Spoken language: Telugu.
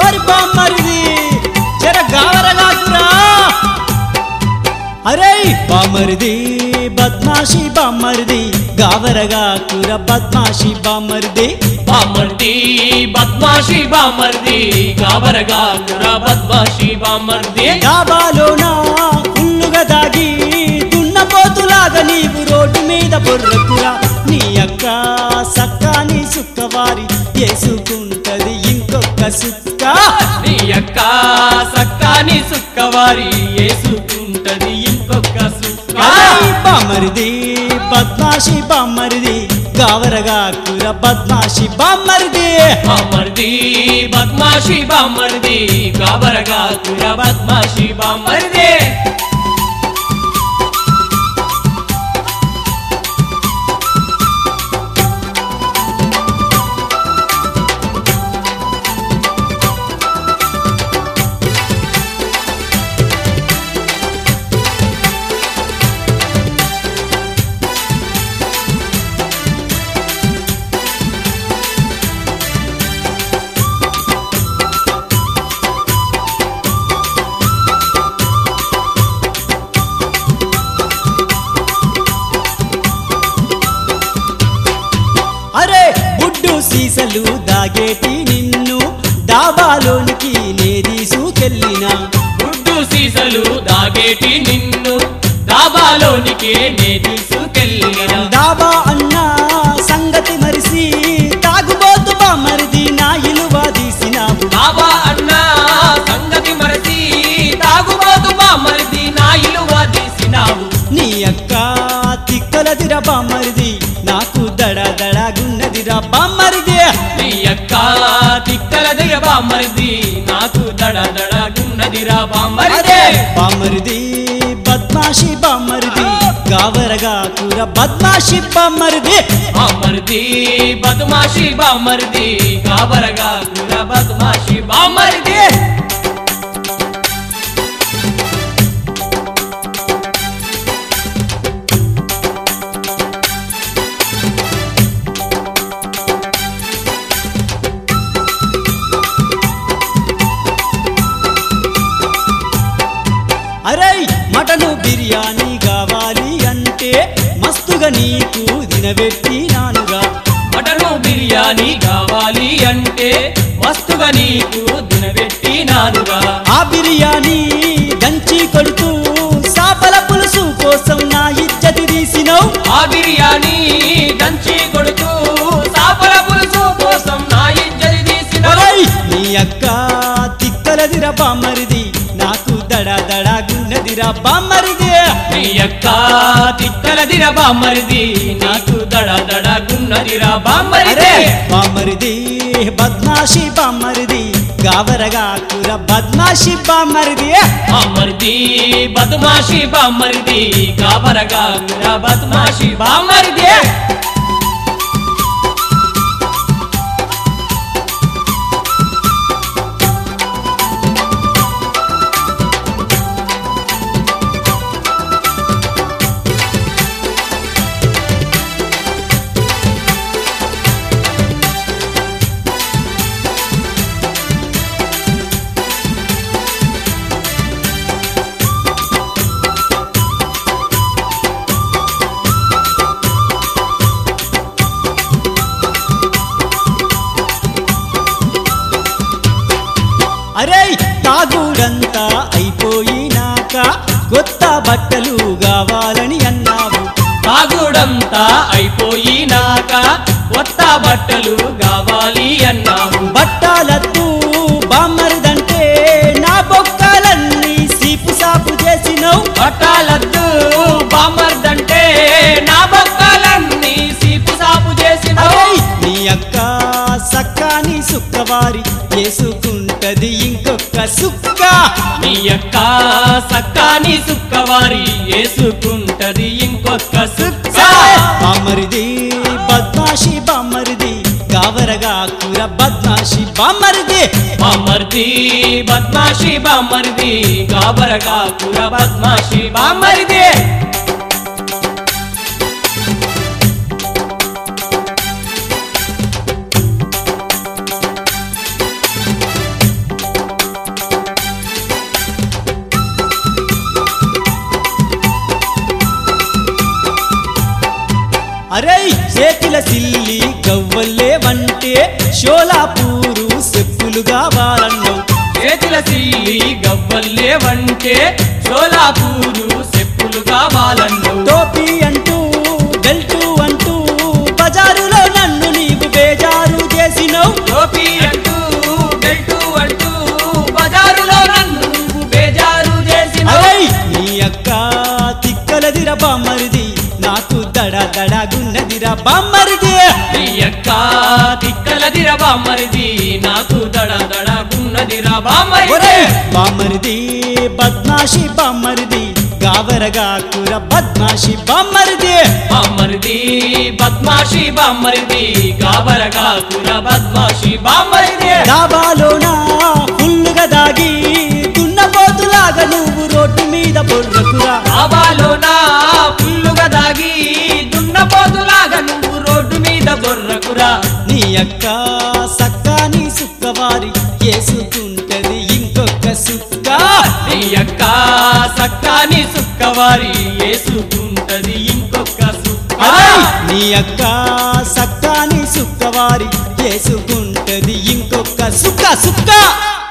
ఓరి బామ్మరిది జర గావరగాకురా అరే బామ్మరిది బద్మాషి బామ్మరిది గావరగాకుర బద్మాషి బామ్మరిది బామర్ది బద్మాషి బామర్ది గాబరగా కురా బద్మాషి బామర్ది డాబాలోన ఫుల్లుగా దాగి దున్నపోతులాగా నీవు రోడ్డు మీద బొర్రకురా నీ అక్క సక్కాని సుక్కవారి వేసుకుంటది ఇంకొక సుక్క నీ యొక్క సక్కాని సుక్కవారి వేసుకుంటది ఇంకొక సుక్క అరే బామ్మరిది బద్మాషి బామ్మరిది గావరగా కుర బద్మాషి బామ్మరిది బామర్ది బద్మాషి బామర్ది గాబరగా కురా బద్మాషి బామర్ది అరే బుడ్డు సీసలు దాగేటి నిన్ను డాబాలోనికి నే తీసుకెళ్ళినా గుడ్డు సీసలు దాగేటి నిన్ను దాబాలోనికి నే తీసుకెళ్ళిన డాబా అన్నా సంగతి మరిసి తాగుబోతు బామరిది నా ఇలువ తీసినావు బాబా అన్నా సంగతి మరచి తాగుబోతు బామరిది నా ఇలువ తీసినావు నీ అక్క తిక్కలదిర బామరిది నాకు దడ దడగున్నదిరా బామరిది నీ యొక్క తిక్కల దగ్గర బామరిది నాకు దడ దడ గున్నదిరా బామరిదే బామరిది బద్మాషి బామరిది గావరగా కూర బద్మాషి బామరిది బామరిది బద్మాషి బామరిది కాబరగా కుల బద్మాషి బామరిది అరే మటను బిర్యానీ కావాలి అంటే మస్తుగా నీకు దినబెట్టినానుగా మటను బిర్యానీ కావాలి అంటే మస్తుగా నీకు దినబెట్టినానుగా ఆ బిర్యానీ దంచి కొడుతూ సాపల పులుసు కోసం నా ఇజ్జతి తీసినవు ఆ బిర్యానీ దంచి కొడుతూ సాపల పులుసు కోసం నా ఇజ్జతి తీసిన ఒరేయ్, నీ అక్క తిక్కలదిరా బామ్మరిది నాకు దడ దడ గున్నదిరా బామ్మరిది నీ యొక్క తిక్కలదిర బామ్మరిది నాకు దడ దడ గున్నదిరా అరే బామ్మరిదే బామ్మరిది బద్మాషి బామ్మరిది గావరగా కూర బద్మాషి బామ్మరిది బామ్మరిది బద్మాషి బామ్మరిది కాబరగా గుర బద్మాషి బామ్మరిదే అరే తాగుడంతా అయిపోయినాక కొత్త బట్టలు కావాలని అన్నావు తాగుడంతా అయిపోయినాక కొత్త బట్టలు కావాలి అన్నావు బట్టాలద్దు బామ్మరిదంటే నా బొక్కలన్నీ సీపు సాపు చేసినవు పట్టాలద్దు బామర్దంటే నా బొక్కలన్నీ సీపు సాపు చేసిన అరే నీ అక్క సక్కాని సుక్కవారి వేసుకుంటది ఇంకొక సుక్క నీ యొక్క సక్కాని సుక్కవారి వేసుకుంటది ఇంకొక సుక్క బామ్మరిది బద్మాషి బామ్మరిది గావరగా కూర బద్మాషి బామ్మరిది బామర్ది బద్మాషి బామర్ది గాబరగా కుర బద్మాషి బామర్ది చేతుల సిల్లి గవ్వల్లే వంటే షోలాపూరు చెప్పులు కావాలన్నావు చేతుల సిల్లి గవ్వల్లే వంటే చోలాపూరు చెప్పులు కావాలన్నావు టోపీ అంటూ బెల్టు అంటూ బజారులో నన్ను నీవు బేజారు చేసినవు టోపీ అంటూ బెల్టు అంటూ బజారులో నన్ను నువ్వు బేజారు చేసిన అరై నీ అక్క తిక్కలదిర బామ్మరిది నాకు దడ దడగున్నదిరా బామ్మరిది నీ యొక్క తిక్కలదిర బామ్మరిది నాకు దడ దడ గున్నదిరా బామ్మరిది ఒరే బామ్మరిది బద్మాషి బామ్మరిది గావరగా కూర బద్మాషి బామ్మరిది బామ్మరిది బద్మాషి బామ్మరిది గాబరగా కుర బద్మాషి బామ్మరిది డాబాలోన ఫుల్లుగా దాగి దున్నపోతులాగా నువ్వు రోడ్డు మీద బొర్రకురా ఆబాలోనా పుల్లుగా దాగి దున్నపోతులాగా నువ్వు రోడ్డు మీద బొర్రకురా నీ అక్క సక్కాని సుక్కవారి చేసుకుంటది ఇంకొక సుక్క నీ యొక్క సక్కాని సుక్కవారి వేసుకుంటది ఇంకొక సుక్క అరే నీ అక్క సక్కాని సుక్కవారి చేసుకుంటది ఇంకొక సుక్క సుక్క